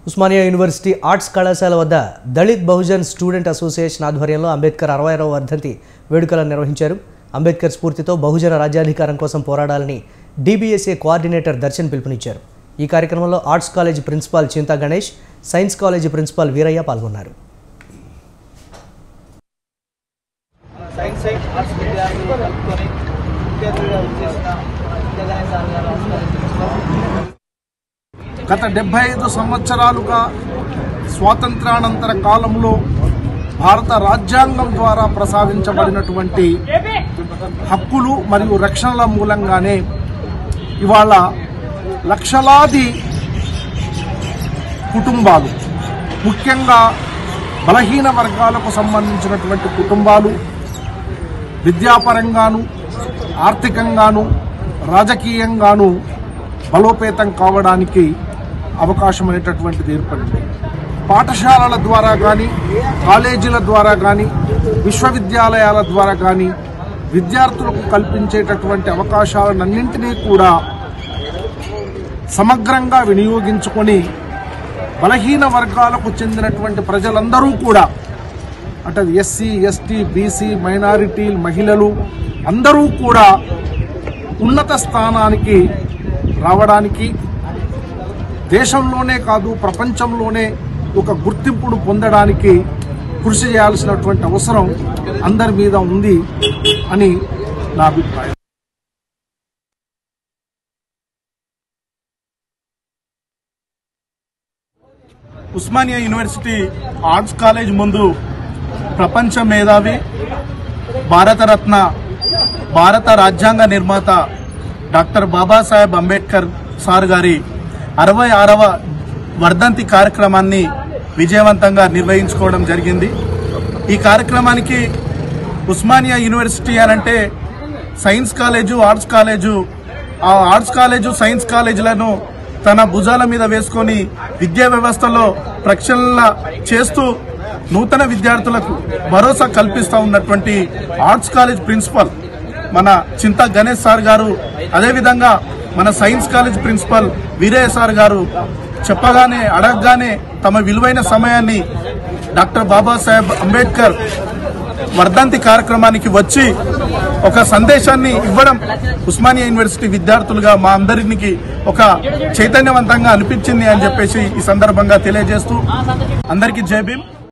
Osmania university arts కళాశాల వద్ద Dalit Bahujan student association ఆధ్వర్యంలో అంబేద్కర్ అరవై ఆరవ వర్ధంతి వేడుకలను నిర్వహించారు అంబేద్కర్ స్ఫూర్తితో బహుజన రాజ్యాధికారం కోసం పోరాడాలని డీబీఎస్ఏ కోఆర్డినేటర్ దర్శన్ పిలుపునిచ్చారు ఈ కార్యక్రమంలో arts college principal Chinta Ganesh science college principal Veeraiah పాల్గొన్నారు సైన్స్ సైడ్ ఆర్ట్స్ విద్యార్థులు కలుపుకొని విద్యార్థులుగా వచ్చేసిన ఇంతగానే సార్ గారు ఆవిష్కరించారు గత డెబ్బై ఐదు సంవత్సరాలుగా స్వాతంత్రానంతర కాలంలో భారత రాజ్యాంగం ద్వారా ప్రసాదించబడినటువంటి హక్కులు మరియు రక్షణల మూలంగానే ఇవాళ లక్షలాది కుటుంబాలు ముఖ్యంగా బలహీన వర్గాలకు సంబంధించినటువంటి కుటుంబాలు విద్యాపరంగాను ఆర్థికంగాను రాజకీయంగాను బలోపేతం కావడానికి అవకాశం అనేటటువంటిది ఏర్పడింది పాఠశాలల ద్వారా కానీ కాలేజీల ద్వారా కానీ విశ్వవిద్యాలయాల ద్వారా కానీ విద్యార్థులకు కల్పించేటటువంటి అవకాశాలన్నింటినీ కూడా సమగ్రంగా వినియోగించుకొని బలహీన వర్గాలకు చెందినటువంటి ప్రజలందరూ కూడా అంటే ఎస్సీ ఎస్టీ బీసీ మైనారిటీ మహిళలు అందరూ కూడా ఉన్నత స్థానానికి రావడానికి దేశంలోనే కాదు ప్రపంచంలోనే ఒక గుర్తింపును పొందడానికి కృషి చేయాల్సినటువంటి అవసరం అందరి మీద ఉంది అని నా అభిప్రాయం ఉస్మానియా యూనివర్సిటీ ఆర్ట్స్ కాలేజ్ ముందు ప్రపంచ మేధావి భారతరత్న భారత రాజ్యాంగ నిర్మాత డాక్టర్ బాబాసాహెబ్ అంబేద్కర్ సార్ గారి అరవై ఆరవ వర్ధంతి కార్యక్రమాన్ని విజయవంతంగా నిర్వహించుకోవడం జరిగింది ఈ కార్యక్రమానికి ఉస్మానియా యూనివర్సిటీ అనంటే సైన్స్ కాలేజు ఆర్ట్స్ కాలేజు ఆ ఆర్ట్స్ కాలేజు సైన్స్ కాలేజీలను తన భుజాల మీద వేసుకొని విద్యా వ్యవస్థలో ప్రక్షాళన చేస్తూ నూతన విద్యార్థులకు భరోసా కల్పిస్తూ ఉన్నటువంటి ఆర్ట్స్ కాలేజ్ ప్రిన్సిపల్ మన చింతా గణేష్ సార్ గారు అదేవిధంగా మన science college principal Veeraiah sir గారు చెప్పగానే అడగగానే తమ విలువైన సమయాన్ని డాక్టర్ బాబాసాహెబ్ అంబేద్కర్ వర్ధంతి కార్యక్రమానికి వచ్చి ఒక సందేశాన్ని ఇవ్వడం ఉస్మానియా యూనివర్సిటీ విద్యార్థులుగా మా అందరికి ఒక చైతన్యవంతంగా అనిపించింది అని చెప్పేసి ఈ సందర్భంగా తెలియజేస్తూ అందరికీ జై భీమ్